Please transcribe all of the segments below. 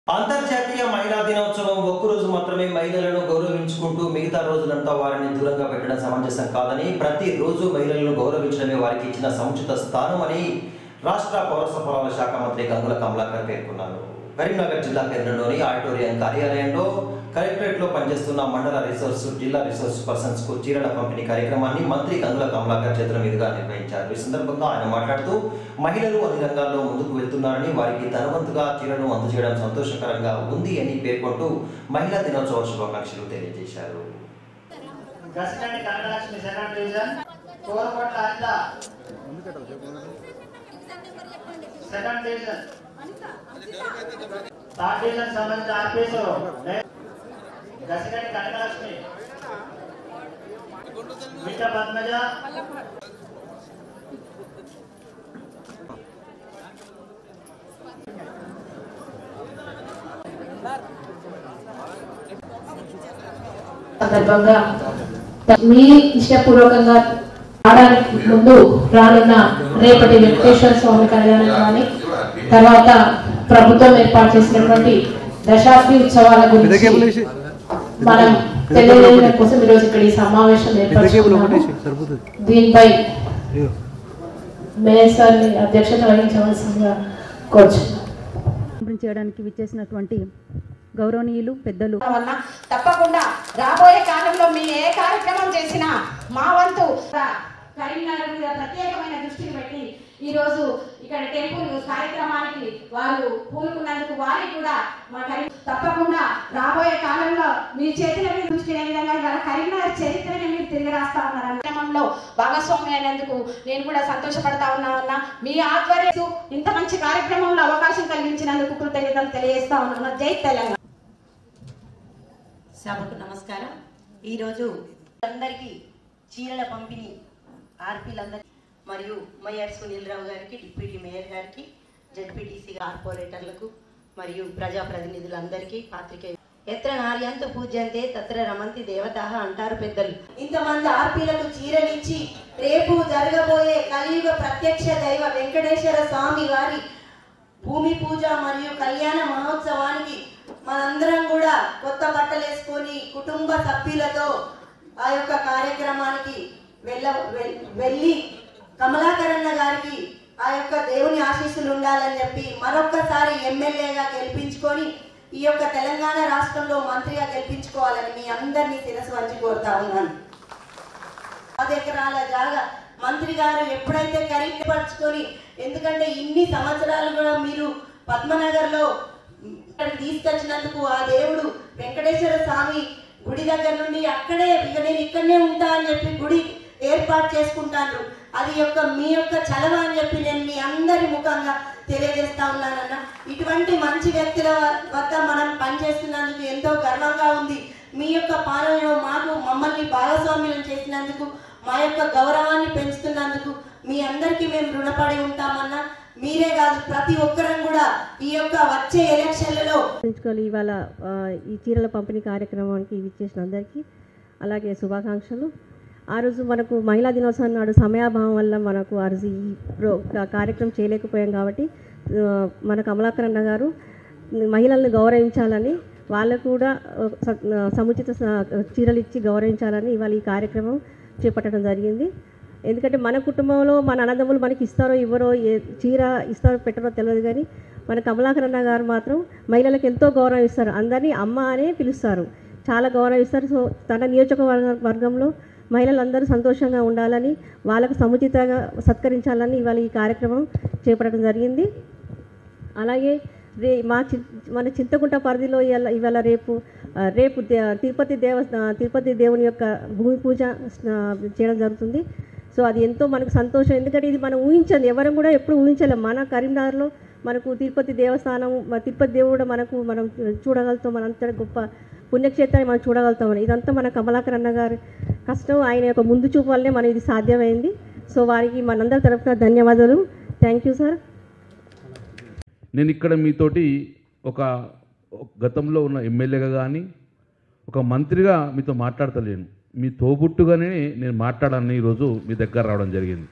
అంతర్జాతీయ మహిళా దినోత్సవం ఒక్కరోజు మాత్రమే మహిళలను గౌరవించుకుంటూ మిగతా రోజులంతా వారిని దూరంగా పెట్టడం సమంజసం కాదని ప్రతి రోజు మహిళలను గౌరవించడమే వారికి ఇచ్చిన సముచిత స్థానం అని రాష్ట్ర పౌర సరఫరాల శాఖ మంత్రి గంగుల కమలాకర్ పేర్కొన్నారు కరీంనగర్ జిల్లా కేంద్రంలోని ఆడిటోరియం కార్యాలయంలో కలెక్టరేట్లో పనిచేస్తున్న మండల రిసోర్స్ జిల్లా రిసోర్స్ పర్సన్స్ కు చీరల పంపిణీ కార్యక్రమాన్ని మంత్రి గంగుల కమలాకర్ చేతుల మీదుగా నిర్వహించారు ఈ సందర్భంగా ఆయన మాట్లాడుతూ మహిళలు అన్ని రంగాల్లో ముందుకు వెళ్తున్నారని వారికి ధనవంతుగా చీరను అందజేయడం సంతోషకరంగా ఉంది అని పేర్కొంటూ మహిళా దినోత్సవ శుభాకాంక్షలు తెలియజేశారు Gasireddy Kanakalakshmi second division Korakotla Anitha second division third division సంబంధించిన ఆఫీసు గసిరెడ్డి కనకలక్ష్మి మిట్ట పద్మజ సందర్భంగా మీ ఇష్టపూర్వకంగా రావడానికి ముందు రానున్న రేపటి వెంకటేశ్వర స్వామి కళ్యాణం కానీ తర్వాత ప్రభుత్వం ఏర్పాటు చేసినటువంటి దశాబ్ది ఉత్సవాల గురించి మనం తెలియజేయడం కోసం ఈరోజు ఇక్కడ ఈ సమావేశం ఏర్పడుతున్నాము దీనిపై మేయర్ సార్ని అధ్యక్షత వహించవలసిందిగా కోరుచున్నాను పంపిణీ చేయడానికి విచ్చేసినటువంటి గౌరవనీయులు పెద్దలు వల్ల తప్పకుండా రాబోయే కాలంలో మీ ఏ కార్యక్రమం చేసినా మా వంతు కరీంనగర్ మీద ప్రత్యేకమైన దృష్టిని పెట్టి ఈ రోజు ఇక్కడ టెంపుల్ కార్యక్రమానికి వారు పూనుకున్నందుకు వారికి కూడా మా కరీం తప్పకుండా రాబోయే కాలంలో మీ చేతుల మీద దృష్టినే విధంగా ఇవాళ కరీంనగర్ చరిత్రని మీరు తిరిగి రాస్తా ఉన్నారు కార్యక్రమంలో భాగస్వామి అయినందుకు నేను కూడా సంతోషపడతా ఉన్నా అన్న మీ ఆధ్వర్యం ఇంత మంచి కార్యక్రమంలో అవకాశం కలిగించినందుకు కృతజ్ఞతలు తెలియజేస్తా ఉన్నాను జై తెలంగాణ సభకు నమస్కారం ఈరోజు అందరికీ చీరల పంపిణీ ఆర్పీలందరికీ మరియు మేయర్ సునీల్ రావు గారికి డిప్యూటీ మేయర్ గారికి జడ్పీటీసీ కార్పొరేటర్లకు మరియు ప్రజాప్రతినిధులందరికీ పాత్రికేయ ఎత్ర నార్యంతు పూజ్యంతే తత్ర రమంతి దేవతాహ అంటారు పెద్దలు ఇంతమంది ఆర్పీలకు చీరలిచ్చి రేపు జరగబోయే కలియుగ ప్రత్యక్ష దైవ వెంకటేశ్వర స్వామి వారి భూమి పూజ మరియు కళ్యాణ మహోత్సవానికి మనందరం కూడా కొత్త బట్టలు వేసుకొని కుటుంబ సభ్యులతో ఆ యొక్క కార్యక్రమానికి వెళ్ళ వెల్- వెళ్ళి కమలాకరణ గారికి ఆ యొక్క దేవుని ఆశీస్సులు ఉండాలని చెప్పి మరొక్కసారి ఎమ్మెల్యేగా గెలిపించుకొని ఈ యొక్క తెలంగాణ రాష్ట్రంలో మంత్రిగా గెలిపించుకోవాలని మీ అందరినీ శిరస్సు వంచి కోరుతా ఉన్నాను పది ఎకరాల జాగా మంత్రి గారు ఎప్పుడైతే ఖరీదుపరుచుకొని ఎందుకంటే ఇన్ని సంవత్సరాలు కూడా మీరు పద్మనగర్లో ఇక్కడికి తీసుకొచ్చినందుకు ఆ దేవుడు వెంకటేశ్వర స్వామి గుడి దగ్గర నుండి అక్కడే ఇక నేను ఇక్కడనే ఉంటా అని చెప్పి గుడి ఏర్పాటు చేసుకుంటాను అది యొక్క మీ యొక్క చలవ అని చెప్పి నేను మీ అందరి ముఖంగా తెలియజేస్తా ఉన్నానన్న ఇటువంటి మంచి వ్యక్తుల వద్ద మనం పనిచేస్తున్నందుకు ఎంతో గర్వంగా ఉంది మీ యొక్క పాలనలో మాకు మమ్మల్ని భాగస్వామ్యం చేసినందుకు మా యొక్క గౌరవాన్ని పెంచుతున్నందుకు మీ అందరికీ మేము రుణపడి ఉంటామన్నా మీరే కాదు ప్రతి ఒక్కరం కూడా ఈ యొక్క వచ్చే ఎలక్షన్లలో గుర్తుంచుకోవాలి ఇవాళ ఆ, ఈ చీరల పంపిణీ కార్యక్రమానికి విచ్చేసిన అందరికీ అలాగే శుభాకాంక్షలు ఆ రోజు మనకు మహిళా దినోత్సవం నాడు సమయాభావం వల్ల మనకు ఆ రోజు ఈ ప్రో కా- కార్యక్రమం చేయలేకపోయాం కాబట్టి ఆ, మన కమలాకర్ అన్న గారు మహిళలను గౌరవించాలని వాళ్ళకు కూడా ఆ, స- ఆ, సముచిత స- చీరలు ఇచ్చి గౌరవించాలని ఇవాళ ఈ కార్యక్రమం చేపట్టడం జరిగింది ఎందుకంటే మన కుటుంబంలో మన అన్నదమ్ములు మనకి ఇస్తారో ఇవ్వరో ఏ చీర ఇస్తారో పెట్టరో తెలియదు కానీ మన కమలాకర్ అన్న గారు మాత్రం మహిళలకు ఎంతో గౌరవం ఇస్తారు అందరినీ అమ్మ అనే పిలుస్తారు చాలా గౌరవం ఇస్తారు సో తన నియోజకవర్గ వర్గంలో మహిళలందరూ సంతోషంగా ఉండాలని వాళ్ళకు సముచితంగా సత్కరించాలని ఇవాళ ఈ కార్యక్రమం చేపట్టడం జరిగింది అలాగే రే మా చి మన చింతకుంట పరిధిలో ఇవాళ ఇవాళ రేపు ఆ, రేపు దే- తిరుపతి దేవ ఆ, తిరుపతి దేవుని యొక్క భూమి పూజ ఆ, చేయడం జరుగుతుంది సో అది ఎంతో మనకు సంతోషం ఎందుకంటే ఇది మనం ఊహించండి ఎవరం కూడా ఎప్పుడు ఊహించలేం మన కరీంనగర్లో మనకు తిరుపతి దేవస్థానం మన తిరుపతి దేవుడు కూడా మనకు మనం చూడగలుగుతాం మన అంతటి గొప్ప పుణ్యక్షేత్రాన్ని మనం చూడగలుగుతాం ఇదంతా మన కమలాకర్ అన్న గారి కష్టం ఆయన యొక్క ముందు చూపు వల్లనే మనం ఇది సాధ్యమైంది సో వారికి మనందరి తరఫున ధన్యవాదాలు థ్యాంక్ యూ సార్ నేను ఇక్కడ మీతోటి ఒక ఒక గతంలో ఉన్న ఎమ్మెల్యేగా కానీ ఒక మంత్రిగా మీతో మాట్లాడతలేను మీ తోబుట్టుగానే నేను మాట్లాడాలని ఈరోజు మీ దగ్గర రావడం జరిగింది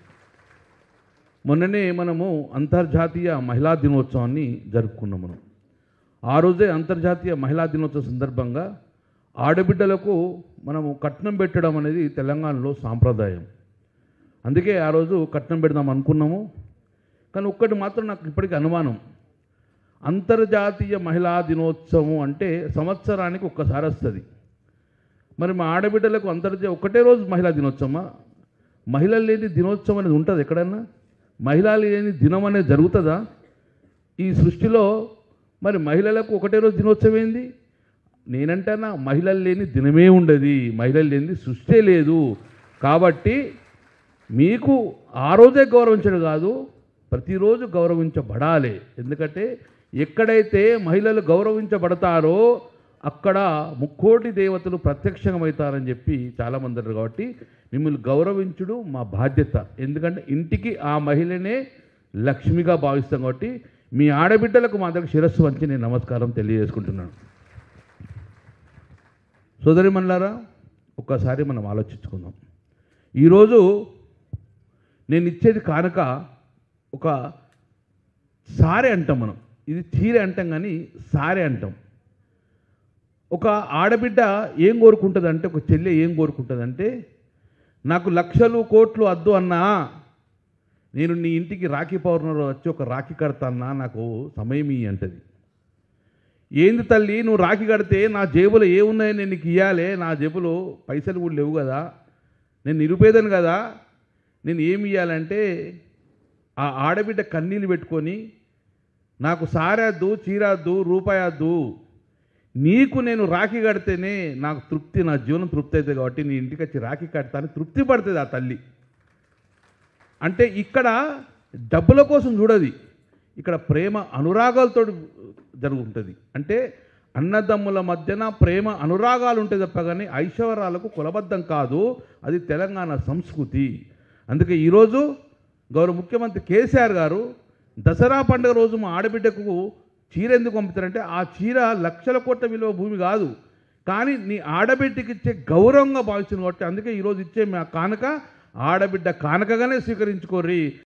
మొన్ననే మనము అంతర్జాతీయ మహిళా దినోత్సవాన్ని జరుపుకున్నాం మనం ఆ రోజే అంతర్జాతీయ మహిళా దినోత్సవ సందర్భంగా ఆడబిడ్డలకు మనము కట్నం పెట్టడం అనేది తెలంగాణలో సాంప్రదాయం అందుకే ఆ రోజు కట్నం పెడదాం అనుకున్నాము కానీ ఒక్కటి మాత్రం నాకు ఇప్పటికీ అనుమానం అంతర్జాతీయ మహిళా దినోత్సవం అంటే సంవత్సరానికి ఒక్కసారి వస్తుంది మరి మా ఆడబిడ్డలకు అంతర్జాతీయ ఒకటే రోజు మహిళా దినోత్సవమా మహిళలు లేని దినోత్సవం అనేది ఉంటుంది ఎక్కడన్నా మహిళలు లేని దినం అనేది జరుగుతుందా ఈ సృష్టిలో మరి మహిళలకు ఒకటే రోజు దినోత్సవం ఏంది నేనంటన్నా మహిళలు లేని దినమే ఉండదు మహిళలు లేని సృష్టి లేదు కాబట్టి మీకు ఆ రోజే గౌరవించడం కాదు ప్రతిరోజు గౌరవించబడాలి ఎందుకంటే ఎక్కడైతే మహిళలు గౌరవించబడతారో అక్కడ ముక్కోటి దేవతలు ప్రత్యక్షమవుతారని చెప్పి చాలామంది అంటారు కాబట్టి మిమ్మల్ని గౌరవించుడు మా బాధ్యత ఎందుకంటే ఇంటికి ఆ మహిళనే లక్ష్మిగా భావిస్తాం కాబట్టి మీ ఆడబిడ్డలకు మా దగ్గర శిరస్సు వంచి నేను నమస్కారం తెలియజేసుకుంటున్నాను సోదరి మల్లారా ఒక్కసారి మనం ఆలోచించుకుందాం ఈరోజు నేను ఇచ్చేది కానుక ఒక సారే అంటాం మనం ఇది చీరే అంటాం కానీ సారే అంటాం ఒక ఆడబిడ్డ ఏం కోరుకుంటుంది అంటే ఒక చెల్లె ఏం కోరుకుంటుంది అంటే నాకు లక్షలు కోట్లు అద్దు అన్నా నేను నీ ఇంటికి రాఖీ పౌర్ణమి వచ్చి ఒక రాఖీ కడతాన్నా నాకు సమయం ఇయ్యి అంటది ఏంది తల్లి నువ్వు రాఖీ కడితే నా జేబులో ఏమున్నాయో నేను నీకు ఇవ్వాలి నా జేబులో పైసలు కూడా లేవు కదా నేను నిరుపేదను కదా నేను ఏమి ఇవ్వాలంటే ఆ ఆడబిడ్డ కన్నీళ్ళు పెట్టుకొని నాకు సారద్దు చీరద్దు రూపాయద్దు నీకు నేను రాఖీ కడితేనే నాకు తృప్తి నా జీవనం తృప్తి అవుతుంది కాబట్టి నీ ఇంటికి వచ్చి రాఖీ కడతాను తృప్తి పడుతుంది ఆ తల్లి అంటే ఇక్కడ డబ్బుల కోసం చూడది ఇక్కడ ప్రేమ అనురాగాలతో జరుగుతుంది అంటే అన్నదమ్ముల మధ్యన ప్రేమ అనురాగాలు ఉంటాయి తప్ప కానీ ఐశ్వర్యాలకు కులబద్ధం కాదు అది తెలంగాణ సంస్కృతి అందుకే ఈరోజు గౌరవ ముఖ్యమంత్రి కేసీఆర్ గారు దసరా పండుగ రోజు మా ఆడబిడ్డకు చీర ఎందుకు పంపుతారంటే ఆ చీర లక్షల కోట్ల విలువ భూమి కాదు కానీ నీ ఆడబిడ్డకి ఇచ్చే గౌరవంగా భావించింది కాబట్టి అందుకే ఈరోజు ఇచ్చే మా కానుక ఆడబిడ్డ కానుకగానే స్వీకరించుకోర్రి